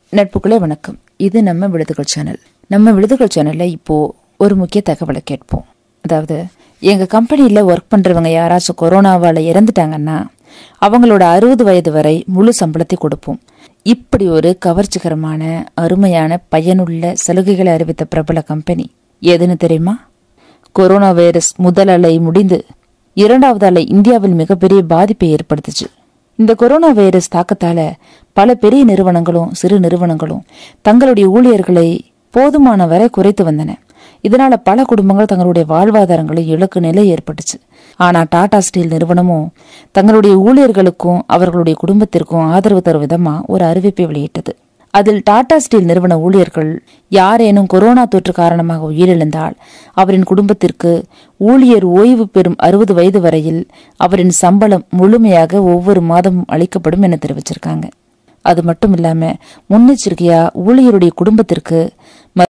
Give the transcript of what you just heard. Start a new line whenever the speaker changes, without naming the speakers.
நட்புகளே வணக்கம் இது நம்ம விடுதுகள் சேனல் நம்ம விடுதுகள் சேனல்ல இப்போ ஒரு முக்கிய தகவலை கேட்போம் அதாவது எங்க கம்பெனியில ஒர்க் பண்றவங்க யாராச்சும் கொரோனாவால இறந்துட்டாங்கன்னா அவங்களோட அறுபது வயது வரை முழு சம்பளத்தை கொடுப்போம் இப்படி ஒரு கவர்ச்சிகரமான அருமையான பயனுள்ள சலுகைகளை அறிவித்த பிரபல கம்பெனி எதுன்னு தெரியுமா கொரோனா வைரஸ் முதல் அலை முடிந்து இரண்டாவது அலை இந்தியாவில் மிகப்பெரிய பாதிப்பை ஏற்படுத்துச்சு இந்த கொரோனா வைரஸ் தாக்கத்தால பல பெரிய நிறுவனங்களும் சிறு நிறுவனங்களும் தங்களுடைய ஊழியர்களை போதுமான வரை குறைத்து வந்தன இதனால பல குடும்பங்கள் தங்களுடைய வாழ்வாதாரங்களை இழக்கு நிலை ஏற்பட்டுச்சு ஆனா டாடா ஸ்டீல் நிறுவனமும் தங்களுடைய ஊழியர்களுக்கும் அவர்களுடைய குடும்பத்திற்கும் ஆதரவு தரும் விதமா ஒரு அறிவிப்பை வெளியிட்டது அதில் டாடா ஸ்டீல் நிறுவன ஊழியர்கள் யாரேனும் கொரோனா தொற்று காரணமாக உயிரிழந்தால் அவரின் குடும்பத்திற்கு ஊழியர் ஓய்வு பெறும் அறுபது வயது வரையில் அவரின் சம்பளம் முழுமையாக ஒவ்வொரு மாதமும் அளிக்கப்படும் என தெரிவிச்சிருக்காங்க அது மட்டும் இல்லாம முன்னெச்சரிக்கையா ஊழியருடைய குடும்பத்திற்கு